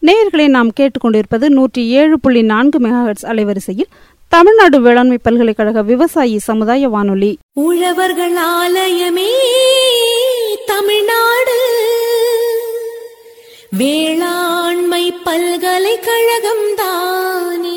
நேயர்களை நாம் கேட்டுக்கொண்டிருப்பது நூற்றி ஏழு புள்ளி நான்கு மெகாஹெட்ஸ் அலைவரிசையில் தமிழ்நாடு வேளாண்மை பல்கலைக்கழக விவசாயி சமுதாய வானொலி உழவர்கள் ஆலயமே தமிழ்நாடு வேளாண்மை பல்கலைக்கழகம் தானே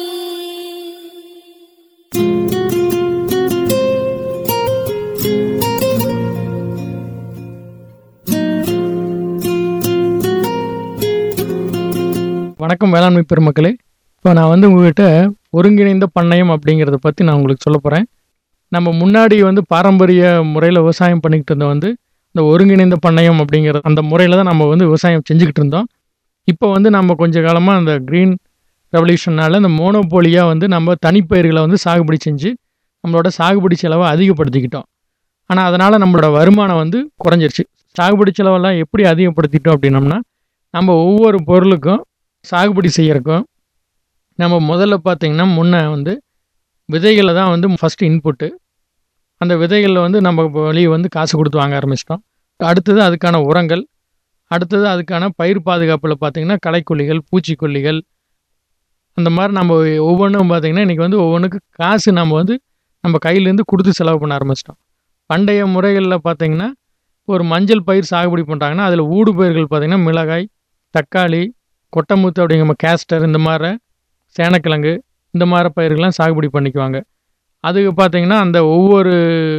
வணக்கம் வேளாண்மை பெருமக்களே இப்போ நான் வந்து உங்ககிட்ட ஒருங்கிணைந்த பண்ணையம் அப்படிங்கிறத பற்றி நான் உங்களுக்கு சொல்ல போகிறேன் நம்ம முன்னாடி வந்து பாரம்பரிய முறையில் விவசாயம் பண்ணிக்கிட்டு இருந்தோம் வந்து இந்த ஒருங்கிணைந்த பண்ணையம் அப்படிங்கிற அந்த முறையில் தான் நம்ம வந்து விவசாயம் செஞ்சுக்கிட்டு இருந்தோம் இப்போ வந்து நம்ம கொஞ்ச காலமாக அந்த க்ரீன் ரெவல்யூஷனால் இந்த மோனோபோலியாக வந்து நம்ம தனிப்பயிர்களை வந்து சாகுபடி செஞ்சு நம்மளோட சாகுபடி செலவை அதிகப்படுத்திக்கிட்டோம் ஆனால் அதனால் நம்மளோட வருமானம் வந்து குறைஞ்சிருச்சு சாகுபடி செலவெல்லாம் எப்படி அதிகப்படுத்திட்டோம் அப்படின்னம்னா நம்ம ஒவ்வொரு பொருளுக்கும் சாகுபடி செய்யறக்கும் நம்ம முதல்ல பார்த்தீங்கன்னா முன்ன வந்து விதைகளை தான் வந்து ஃபஸ்ட்டு இன்புட்டு அந்த விதைகளில் வந்து நம்ம வெளியே வந்து காசு கொடுத்து வாங்க ஆரம்பிச்சிட்டோம் அடுத்தது அதுக்கான உரங்கள் அடுத்தது அதுக்கான பயிர் பாதுகாப்பில் பார்த்தீங்கன்னா களைக்கொல்லிகள் பூச்சிக்கொல்லிகள் அந்த மாதிரி நம்ம ஒவ்வொன்றும் பார்த்தீங்கன்னா இன்றைக்கி வந்து ஒவ்வொன்றுக்கு காசு நம்ம வந்து நம்ம கையிலேருந்து கொடுத்து செலவு பண்ண ஆரம்பிச்சிட்டோம் பண்டைய முறைகளில் பார்த்தீங்கன்னா ஒரு மஞ்சள் பயிர் சாகுபடி பண்ணுறாங்கன்னா அதில் ஊடு பயிர்கள் பார்த்தீங்கன்னா மிளகாய் தக்காளி கொட்டமுத்து அப்படிங்கிற நம்ம கேஸ்டர் இந்த மாதிரி சேனக்கிழங்கு இந்த மாதிரி பயிர்கள்லாம் சாகுபடி பண்ணிக்குவாங்க அதுக்கு பார்த்தீங்கன்னா அந்த ஒவ்வொரு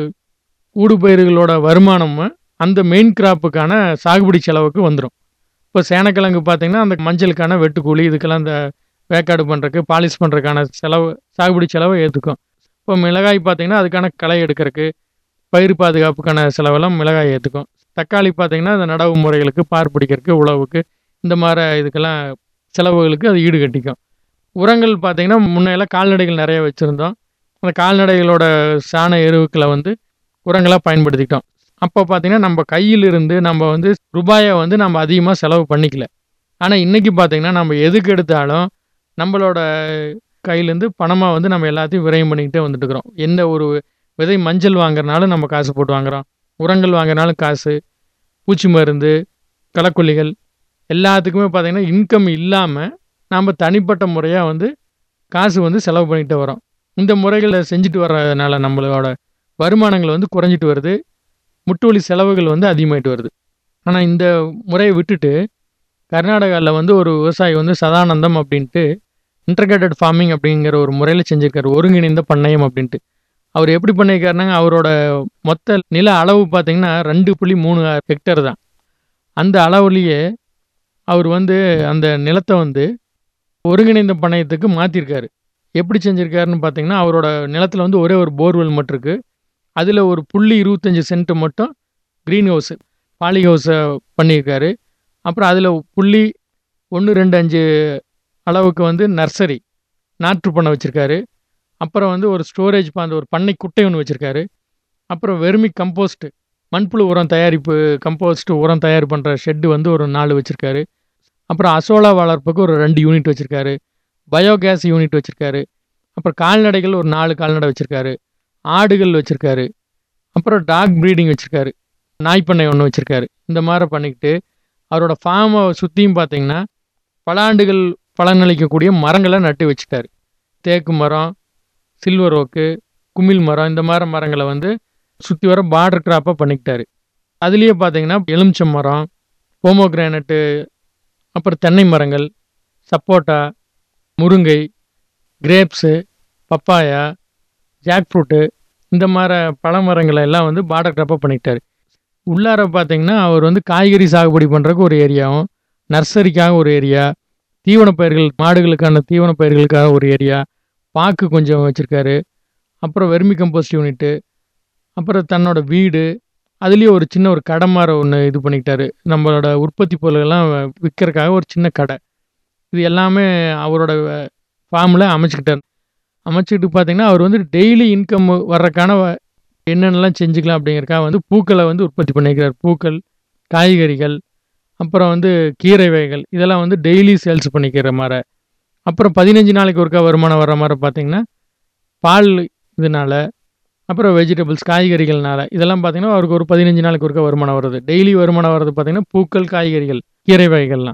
ஊடு பயிர்களோட வருமானமும் அந்த மெயின் கிராப்புக்கான சாகுபடி செலவுக்கு வந்துடும் இப்போ சேனக்கிழங்கு பார்த்தீங்கன்னா அந்த மஞ்சளுக்கான வெட்டுக்கூலி இதுக்கெல்லாம் இந்த வேக்காடு பண்ணுறதுக்கு பாலிஷ் பண்ணுறதுக்கான செலவு சாகுபடி செலவை ஏற்றுக்கும் இப்போ மிளகாய் பார்த்தீங்கன்னா அதுக்கான களை எடுக்கிறதுக்கு பயிர் பாதுகாப்புக்கான செலவெல்லாம் மிளகாய் ஏற்றுக்கும் தக்காளி பார்த்தீங்கன்னா அந்த நடவு முறைகளுக்கு பார் பிடிக்கிறதுக்கு உழவுக்கு இந்த மாதிரி இதுக்கெல்லாம் செலவுகளுக்கு அது ஈடு கட்டிக்கும் உரங்கள் பார்த்திங்கன்னா முன்னையெல்லாம் கால்நடைகள் நிறைய வச்சுருந்தோம் அந்த கால்நடைகளோட சாண எருவுக்களை வந்து உரங்களாக பயன்படுத்திக்கிட்டோம் அப்போ பார்த்திங்கன்னா நம்ம கையிலிருந்து நம்ம வந்து ரூபாயை வந்து நம்ம அதிகமாக செலவு பண்ணிக்கல ஆனால் இன்றைக்கி பார்த்திங்கன்னா நம்ம எதுக்கு எடுத்தாலும் நம்மளோட கையிலேருந்து பணமாக வந்து நம்ம எல்லாத்தையும் விரயம் பண்ணிக்கிட்டே வந்துட்டுருக்குறோம் எந்த ஒரு விதை மஞ்சள் வாங்குறனாலும் நம்ம காசு போட்டு வாங்குகிறோம் உரங்கள் வாங்குறனாலும் காசு பூச்சி மருந்து களக்கொல்லிகள் எல்லாத்துக்குமே பார்த்திங்கன்னா இன்கம் இல்லாமல் நாம் தனிப்பட்ட முறையாக வந்து காசு வந்து செலவு பண்ணிட்டு வரோம் இந்த முறைகளை செஞ்சுட்டு வர்றதுனால நம்மளோட வருமானங்கள் வந்து குறைஞ்சிட்டு வருது முட்டுவலி செலவுகள் வந்து அதிகமாயிட்டு வருது ஆனால் இந்த முறையை விட்டுட்டு கர்நாடகாவில் வந்து ஒரு விவசாயி வந்து சதானந்தம் அப்படின்ட்டு இன்டர்கிரேட்டட் ஃபார்மிங் அப்படிங்கிற ஒரு முறையில் செஞ்சுருக்காரு ஒருங்கிணைந்த பண்ணையம் அப்படின்ட்டு அவர் எப்படி பண்ணியிருக்காருனாங்க அவரோட மொத்த நில அளவு பார்த்திங்கன்னா ரெண்டு புள்ளி மூணு ஹெக்டர் தான் அந்த அளவுலேயே அவர் வந்து அந்த நிலத்தை வந்து ஒருங்கிணைந்த பண்ணையத்துக்கு மாற்றிருக்காரு எப்படி செஞ்சுருக்காருன்னு பார்த்தீங்கன்னா அவரோட நிலத்தில் வந்து ஒரே ஒரு போர்வெல் மட்டும் இருக்குது அதில் ஒரு புள்ளி இருபத்தஞ்சி சென்ட் மட்டும் க்ரீன் ஹவுஸு பாலி ஹவுஸை பண்ணியிருக்காரு அப்புறம் அதில் புள்ளி ஒன்று ரெண்டு அஞ்சு அளவுக்கு வந்து நர்சரி நாற்று பண்ண வச்சுருக்காரு அப்புறம் வந்து ஒரு ஸ்டோரேஜ் அந்த ஒரு பண்ணை குட்டை ஒன்று வச்சுருக்காரு அப்புறம் வெறுமி கம்போஸ்ட்டு மண்புழு உரம் தயாரிப்பு கம்போஸ்ட் உரம் தயார் பண்ணுற ஷெட்டு வந்து ஒரு நாலு வச்சுருக்காரு அப்புறம் அசோலா வளர்ப்புக்கு ஒரு ரெண்டு யூனிட் வச்சுருக்காரு பயோகேஸ் யூனிட் வச்சுருக்காரு அப்புறம் கால்நடைகள் ஒரு நாலு கால்நடை வச்சுருக்காரு ஆடுகள் வச்சுருக்காரு அப்புறம் டாக் ப்ரீடிங் வச்சுருக்காரு நாய்ப்பண்ணை ஒன்று வச்சுருக்காரு இந்த மாதிரி பண்ணிக்கிட்டு அவரோட ஃபார்மை சுற்றியும் பார்த்தீங்கன்னா பல ஆண்டுகள் பலனளிக்கக்கூடிய மரங்களை நட்டு வச்சுட்டாரு தேக்கு மரம் சில்வர் ஓக்கு குமிழ் மரம் இந்த மாதிரி மரங்களை வந்து சுற்றி வர பார்டர் கிராப்பாக பண்ணிக்கிட்டாரு அதுலேயே பார்த்தீங்கன்னா எலுமிச்சம் மரம் போமோகிரானட்டு அப்புறம் தென்னை மரங்கள் சப்போட்டா முருங்கை கிரேப்ஸு பப்பாயா ஜாக் ஃப்ரூட்டு இந்த மாதிரி பழ மரங்களை எல்லாம் வந்து பார்டர் கிராப்பாக பண்ணிக்கிட்டாரு உள்ளார பார்த்தீங்கன்னா அவர் வந்து காய்கறி சாகுபடி பண்ணுறதுக்கு ஒரு ஏரியாவும் நர்சரிக்காக ஒரு ஏரியா தீவன பயிர்கள் மாடுகளுக்கான தீவன பயிர்களுக்காக ஒரு ஏரியா பாக்கு கொஞ்சம் வச்சுருக்காரு அப்புறம் வெர்மி கம்போஸ்ட் யூனிட்டு அப்புறம் தன்னோட வீடு அதுலேயே ஒரு சின்ன ஒரு கடை மாதிரி ஒன்று இது பண்ணிக்கிட்டாரு நம்மளோட உற்பத்தி பொருள்கள்லாம் விற்கிறதுக்காக ஒரு சின்ன கடை இது எல்லாமே அவரோட ஃபார்மில் அமைச்சுக்கிட்டார் அமைச்சுக்கிட்டு பார்த்தீங்கன்னா அவர் வந்து டெய்லி இன்கம் வர்றதுக்கான வ- என்னென்னலாம் செஞ்சுக்கலாம் அப்படிங்கிறக்காக வந்து பூக்களை வந்து உற்பத்தி பண்ணிக்கிறார் பூக்கள் காய்கறிகள் அப்புறம் வந்து கீரை வகைகள் இதெல்லாம் வந்து டெய்லி சேல்ஸ் பண்ணிக்கிற மாதிரி அப்புறம் பதினஞ்சு நாளைக்கு ஒருக்கா வருமானம் வர்ற மாதிரி பார்த்தீங்கன்னா பால் இதனால அப்புறம் வெஜிடபிள்ஸ் காய்கறிகள்னால இதெல்லாம் பார்த்தீங்கன்னா அவருக்கு ஒரு பதினஞ்சு நாளைக்கு ஒருக்கா வருமானம் வருது டெய்லி வருமானம் வர்றது பார்த்தீங்கன்னா பூக்கள் காய்கறிகள் கீரை வகைகள்லாம்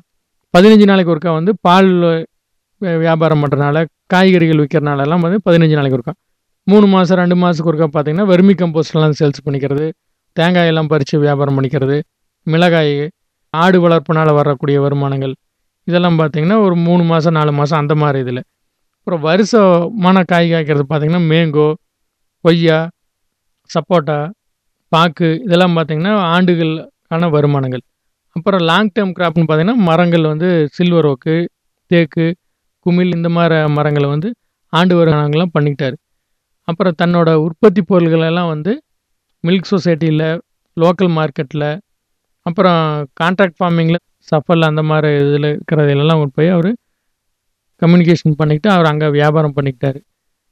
பதினஞ்சு நாளைக்கு ஒருக்கா வந்து பால் வி- வியாபாரம் பண்ணுறனால காய்கறிகள் விற்கிறனால எல்லாம் வந்து பதினஞ்சு நாளைக்கு ஒருக்கா மூணு மாதம் ரெண்டு மாதத்துக்கு ஒருக்கா பார்த்தீங்கன்னா வெர்மி கம்போஸ்ட்லாம் சேல்ஸ் பண்ணிக்கிறது தேங்காய் எல்லாம் பறித்து வியாபாரம் பண்ணிக்கிறது மிளகாய் ஆடு வளர்ப்புனால வரக்கூடிய வருமானங்கள் இதெல்லாம் பார்த்தீங்கன்னா ஒரு மூணு மாதம் நாலு மாதம் அந்த மாதிரி இதில் அப்புறம் வருஷமான காய் காய்க்கிறது பார்த்தீங்கன்னா மேங்கோ கொய்யா சப்போட்டா பாக்கு இதெல்லாம் பார்த்தீங்கன்னா ஆண்டுகளுக்கான வருமானங்கள் அப்புறம் லாங் டேர்ம் கிராப்னு பார்த்தீங்கன்னா மரங்கள் வந்து சில்வர் ஓக்கு தேக்கு குமிழ் இந்த மாதிரி மரங்களை வந்து ஆண்டு வருமானங்கள்லாம் பண்ணிக்கிட்டாரு அப்புறம் தன்னோட உற்பத்தி பொருள்கள் எல்லாம் வந்து மில்க் சொசைட்டியில் லோக்கல் மார்க்கெட்டில் அப்புறம் கான்ட்ராக்ட் ஃபார்மிங்கில் சஃபல் அந்த மாதிரி இதில் இருக்கிறதெல்லாம் கொண்டு போய் அவர் கம்யூனிகேஷன் பண்ணிக்கிட்டு அவர் அங்கே வியாபாரம் பண்ணிக்கிட்டாரு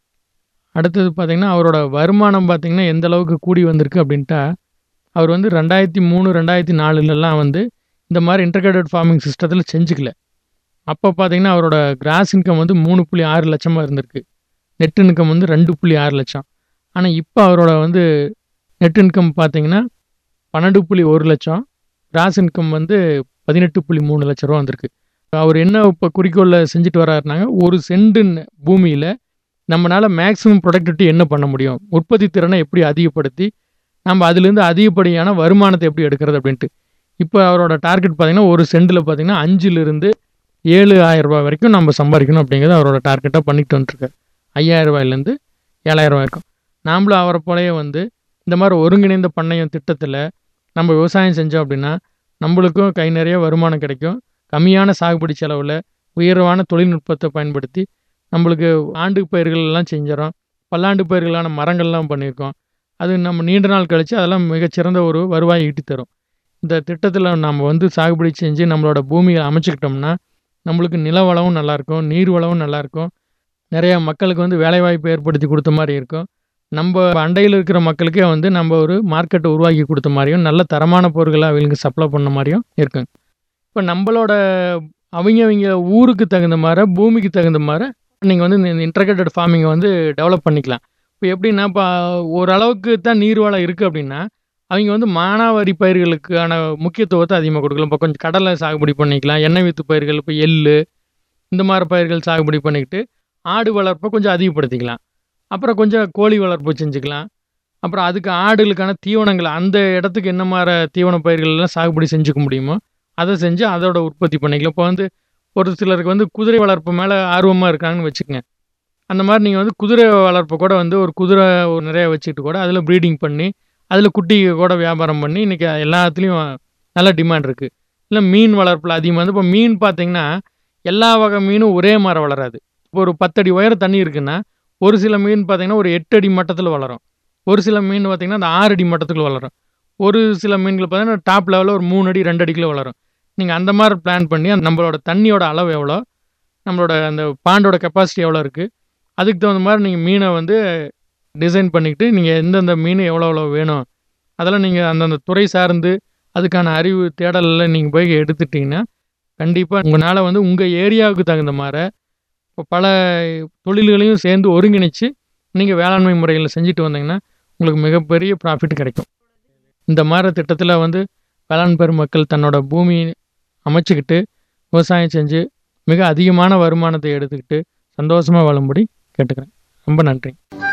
அடுத்தது பார்த்திங்கன்னா அவரோட வருமானம் பார்த்திங்கன்னா எந்த அளவுக்கு கூடி வந்திருக்கு அப்படின்ட்டா அவர் வந்து ரெண்டாயிரத்தி மூணு ரெண்டாயிரத்தி நாலுலலாம் வந்து இந்த மாதிரி இன்டர்கிரேட்டட் ஃபார்மிங் சிஸ்டத்தில் செஞ்சுக்கல அப்போ பார்த்தீங்கன்னா அவரோட கிராஸ் இன்கம் வந்து மூணு புள்ளி ஆறு லட்சமாக இருந்திருக்கு நெட் இன்கம் வந்து ரெண்டு புள்ளி ஆறு லட்சம் ஆனால் இப்போ அவரோட வந்து நெட் இன்கம் பார்த்தீங்கன்னா பன்னெண்டு புள்ளி ஒரு லட்சம் கிராஸ் இன்கம் வந்து பதினெட்டு புள்ளி மூணு லட்ச ரூபா வந்திருக்கு அவர் என்ன இப்போ குறிக்கோளில் செஞ்சுட்டு வர்றாருனாங்க ஒரு சென்டு பூமியில் நம்மளால் மேக்ஸிமம் ப்ரொடக்டிவிட்டி என்ன பண்ண முடியும் உற்பத்தி திறனை எப்படி அதிகப்படுத்தி நம்ம அதுலேருந்து அதிகப்படியான வருமானத்தை எப்படி எடுக்கிறது அப்படின்ட்டு இப்போ அவரோட டார்கெட் பார்த்தீங்கன்னா ஒரு சென்டில் பார்த்தீங்கன்னா அஞ்சுலேருந்து ஏழு ஆயிரம் ரூபாய் வரைக்கும் நம்ம சம்பாதிக்கணும் அப்படிங்கிறது அவரோட டார்கெட்டாக பண்ணிட்டு வந்துட்டுருக்காரு ஐயாயிரம் ரூபாயிலேருந்து ஏழாயிரம் ரூபாய் வரைக்கும் நாமளும் அவரை போலயே வந்து இந்த மாதிரி ஒருங்கிணைந்த பண்ணையம் திட்டத்தில் நம்ம விவசாயம் செஞ்சோம் அப்படின்னா நம்மளுக்கும் கை நிறைய வருமானம் கிடைக்கும் கம்மியான சாகுபடி செலவில் உயர்வான தொழில்நுட்பத்தை பயன்படுத்தி நம்மளுக்கு ஆண்டு பயிர்கள் எல்லாம் செஞ்சிடறோம் பல்லாண்டு பயிர்களான மரங்கள்லாம் பண்ணியிருக்கோம் அது நம்ம நீண்ட நாள் கழித்து அதெல்லாம் மிகச்சிறந்த ஒரு வருவாய் ஈட்டி தரும் இந்த திட்டத்தில் நம்ம வந்து சாகுபடி செஞ்சு நம்மளோட பூமியை அமைச்சுக்கிட்டோம்னா நம்மளுக்கு நில வளமும் நல்லாயிருக்கும் நீர் வளமும் நல்லாயிருக்கும் நிறைய மக்களுக்கு வந்து வேலைவாய்ப்பு ஏற்படுத்தி கொடுத்த மாதிரி இருக்கும் நம்ம அண்டையில் இருக்கிற மக்களுக்கே வந்து நம்ம ஒரு மார்க்கெட்டை உருவாக்கி கொடுத்த மாதிரியும் நல்ல தரமான பொருட்களை அவங்களுக்கு சப்ளை பண்ண மாதிரியும் இருக்கும் இப்போ நம்மளோட அவங்க அவங்க ஊருக்கு தகுந்த மாதிரி பூமிக்கு தகுந்த மாதிரி நீங்கள் வந்து இந்த இன்டர்கிரேட்டட் ஃபார்மிங்கை வந்து டெவலப் பண்ணிக்கலாம் இப்போ எப்படின்னா இப்போ ஓரளவுக்கு தான் நீர் வளம் இருக்குது அப்படின்னா அவங்க வந்து மானாவாரி பயிர்களுக்கான முக்கியத்துவத்தை அதிகமாக கொடுக்கலாம் இப்போ கொஞ்சம் கடலை சாகுபடி பண்ணிக்கலாம் எண்ணெய் வித்து பயிர்கள் இப்போ எள்ளு இந்த மாதிரி பயிர்கள் சாகுபடி பண்ணிக்கிட்டு ஆடு வளர்ப்பை கொஞ்சம் அதிகப்படுத்திக்கலாம் அப்புறம் கொஞ்சம் கோழி வளர்ப்பு செஞ்சுக்கலாம் அப்புறம் அதுக்கு ஆடுகளுக்கான தீவனங்கள் அந்த இடத்துக்கு என்ன மாதிரி தீவன பயிர்கள் எல்லாம் சாகுபடி செஞ்சுக்க முடியுமோ அதை செஞ்சு அதோட உற்பத்தி பண்ணிக்கலாம் இப்போ வந்து ஒரு சிலருக்கு வந்து குதிரை வளர்ப்பு மேலே ஆர்வமாக இருக்காங்கன்னு வச்சுக்கோங்க அந்த மாதிரி நீங்கள் வந்து குதிரை வளர்ப்பை கூட வந்து ஒரு குதிரை ஒரு நிறைய வச்சுக்கிட்டு கூட அதில் ப்ரீடிங் பண்ணி அதில் குட்டி கூட வியாபாரம் பண்ணி இன்றைக்கி எல்லாத்துலேயும் நல்ல டிமாண்ட் இருக்குது இல்லை மீன் வளர்ப்பில் அதிகமாக வந்து இப்போ மீன் பார்த்தீங்கன்னா எல்லா வகை மீனும் ஒரே மாதிரி வளராது இப்போ ஒரு பத்தடி உயரம் தண்ணி இருக்குன்னா ஒரு சில மீன் பார்த்தீங்கன்னா ஒரு எட்டு அடி மட்டத்தில் வளரும் ஒரு சில மீன் பார்த்தீங்கன்னா அந்த ஆறு அடி மட்டத்துக்குள்ள வளரும் ஒரு சில மீன்கள் பார்த்தீங்கன்னா டாப் லெவலில் ஒரு மூணு அடி ரெண்டு அடிக்குள்ள வளரும் நீங்கள் அந்த மாதிரி பிளான் பண்ணி அந்த நம்மளோட தண்ணியோட அளவு எவ்வளோ நம்மளோட அந்த பாண்டோட கெப்பாசிட்டி எவ்வளோ இருக்குது அதுக்கு தகுந்த மாதிரி நீங்கள் மீனை வந்து டிசைன் பண்ணிக்கிட்டு நீங்கள் எந்தெந்த மீன் எவ்வளோ எவ்வளோ வேணும் அதெல்லாம் நீங்கள் அந்தந்த துறை சார்ந்து அதுக்கான அறிவு தேடலில் நீங்கள் போய் எடுத்துட்டிங்கன்னா கண்டிப்பாக உங்களால் வந்து உங்கள் ஏரியாவுக்கு தகுந்த மாதிரி இப்போ பல தொழில்களையும் சேர்ந்து ஒருங்கிணைச்சு நீங்கள் வேளாண்மை முறையில் செஞ்சுட்டு வந்தீங்கன்னா உங்களுக்கு மிகப்பெரிய ப்ராஃபிட் கிடைக்கும் இந்த மாதிரி திட்டத்தில் வந்து வேளாண் பெருமக்கள் தன்னோட பூமி அமைச்சுக்கிட்டு விவசாயம் செஞ்சு மிக அதிகமான வருமானத்தை எடுத்துக்கிட்டு சந்தோஷமாக வாழும்படி கேட்டுக்கிறேன் ரொம்ப நன்றி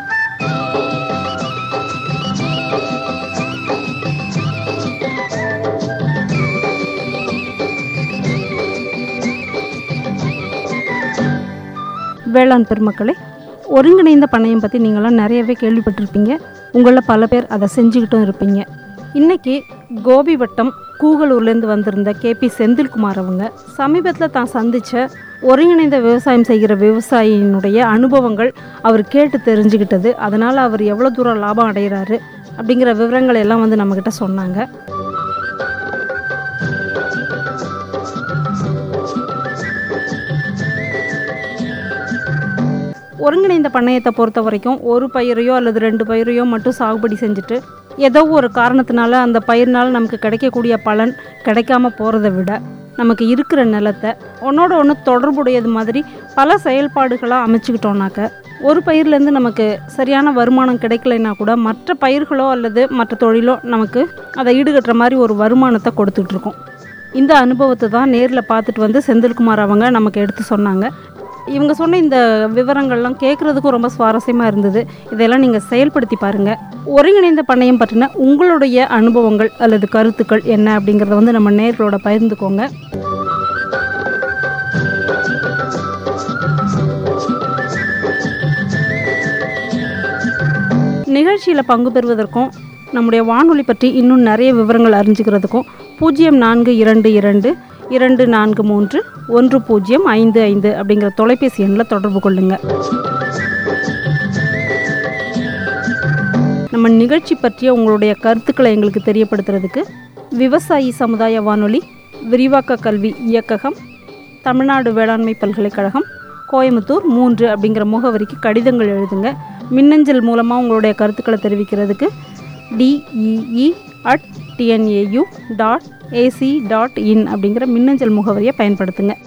வேளாண் பெருமக்களே ஒருங்கிணைந்த பண்ணையம் பற்றி நீங்களாம் நிறையவே கேள்விப்பட்டிருப்பீங்க உங்களில் பல பேர் அதை செஞ்சுக்கிட்டும் இருப்பீங்க இன்னைக்கு கோபி வட்டம் கூகலூர்லேருந்து வந்திருந்த கேபி செந்தில்குமார் அவங்க சமீபத்தில் தான் சந்தித்த ஒருங்கிணைந்த விவசாயம் செய்கிற விவசாயியினுடைய அனுபவங்கள் அவர் கேட்டு தெரிஞ்சுக்கிட்டது அதனால் அவர் எவ்வளோ தூரம் லாபம் அடைகிறாரு அப்படிங்கிற விவரங்கள் எல்லாம் வந்து நம்மக்கிட்ட சொன்னாங்க ஒருங்கிணைந்த பண்ணையத்தை பொறுத்த வரைக்கும் ஒரு பயிரையோ அல்லது ரெண்டு பயிரையோ மட்டும் சாகுபடி செஞ்சுட்டு ஏதோ ஒரு காரணத்தினால அந்த பயிர்னால நமக்கு கிடைக்கக்கூடிய பலன் கிடைக்காம போகிறத விட நமக்கு இருக்கிற நிலத்தை ஒன்றோட ஒன்று தொடர்புடையது மாதிரி பல செயல்பாடுகளாக அமைச்சுக்கிட்டோம்னாக்க ஒரு பயிர்லேருந்து நமக்கு சரியான வருமானம் கிடைக்கலைன்னா கூட மற்ற பயிர்களோ அல்லது மற்ற தொழிலோ நமக்கு அதை ஈடுகட்டுற மாதிரி ஒரு வருமானத்தை கொடுத்துட்ருக்கோம் இந்த அனுபவத்தை தான் நேரில் பார்த்துட்டு வந்து செந்தில்குமார் அவங்க நமக்கு எடுத்து சொன்னாங்க இவங்க சொன்ன இந்த விவரங்கள்லாம் கேட்குறதுக்கும் ரொம்ப சுவாரஸ்யமாக இருந்தது இதெல்லாம் நீங்கள் செயல்படுத்தி பாருங்கள் ஒருங்கிணைந்த பண்ணையம் பற்றின உங்களுடைய அனுபவங்கள் அல்லது கருத்துக்கள் என்ன அப்படிங்கிறத வந்து நம்ம நேர்களோட பகிர்ந்துக்கோங்க நிகழ்ச்சியில் பங்கு பெறுவதற்கும் நம்முடைய வானொலி பற்றி இன்னும் நிறைய விவரங்கள் அறிஞ்சுக்கிறதுக்கும் பூஜ்ஜியம் நான்கு இரண்டு இரண்டு இரண்டு நான்கு மூன்று ஒன்று பூஜ்ஜியம் ஐந்து ஐந்து அப்படிங்கிற தொலைபேசி எண்ணில் தொடர்பு கொள்ளுங்கள் நம்ம நிகழ்ச்சி பற்றிய உங்களுடைய கருத்துக்களை எங்களுக்கு தெரியப்படுத்துறதுக்கு விவசாயி சமுதாய வானொலி விரிவாக்க கல்வி இயக்ககம் தமிழ்நாடு வேளாண்மை பல்கலைக்கழகம் கோயம்புத்தூர் மூன்று அப்படிங்கிற முகவரிக்கு கடிதங்கள் எழுதுங்க மின்னஞ்சல் மூலமாக உங்களுடைய கருத்துக்களை தெரிவிக்கிறதுக்கு DEE at TNAU dot AC dot in அப்படிங்கிற மின்னஞ்சல் முகவரியை பயன்படுத்துங்க